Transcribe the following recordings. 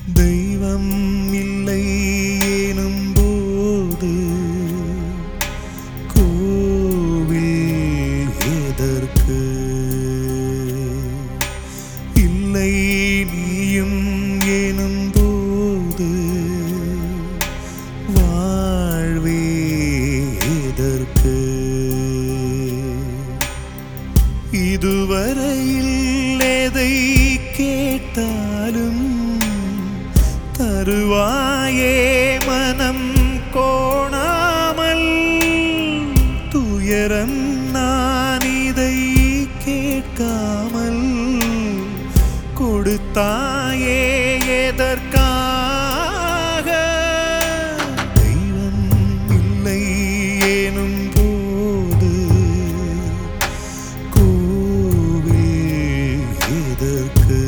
தெய்வம் இல்லை எனும் போது கோவில் எதற்கு இல்லை நீயும் எனும் போது வாழ்வே எதற்கு இதுவரையில் எதை கேட்டாலும் தருவாயே மனம் கோணாமல் துயரம் நான் இதை கேட்காமல் கொடுத்தாயே எதற்காக தெய்வம் இல்லை எனும் போது கோவில் எதற்கு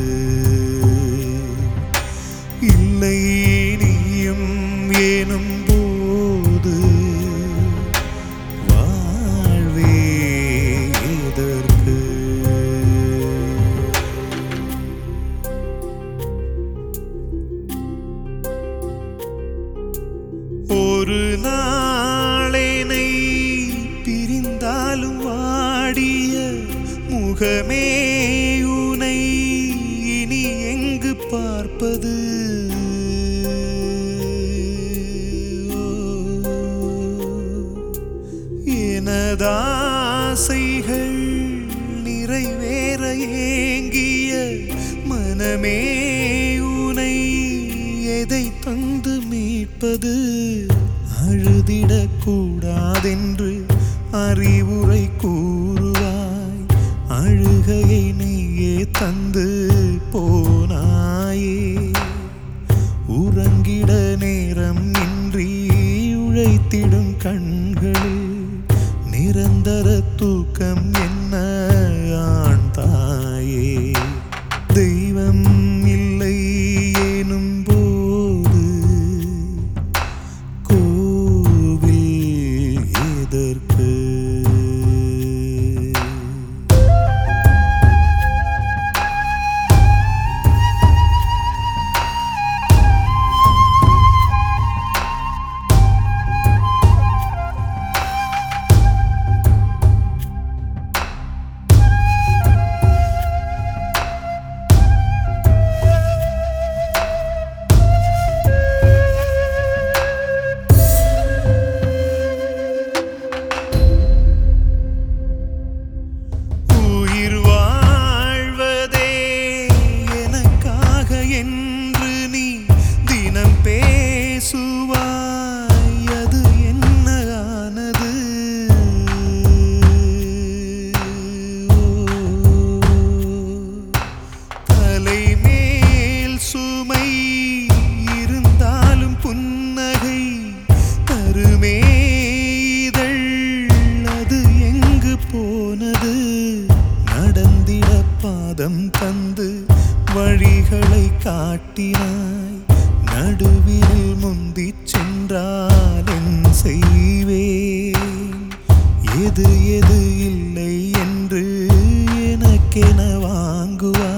இல்லை நீயும் ஏனும் போது வாழ்வே எதற்கு ஒரு நாளேனை பிரிந்தாலும் வாடிய முகமே உனை இனி எங்கு பார்ப்பது எனதாசைகள் நிறைவேற ஏங்கிய மனமே உனை எதை தந்து மீட்பது அழுதிடக் கூடாதென்று அறிவுரை கூறுவாய் அழுகையை நீயே தந்து போனாயே உறங்கிட நேரம் இன்றி உழைத்திடும் கண்களில் நிரந்தர தூக்கம் என்ன ஆண் தாயே தெய்வம் இல்லை எனும் போது கோவில் எதற்கு உயிர் வாழ்வதே எனக்காக என்று நீ தினம் பேசுவாய் அது என்ன ஆனது தலை மேல் சுமை இருந்தாலும் புன்னகை தருமே இதழ் அது எங்கு போனது நடந்திட பாதம் தந்து வழிகளை காட்டினாய் நடுவில் முந்திச் சென்றால் என் செய்வேன் எது எது இல்லை என்று எனக்கென வாங்குவாய்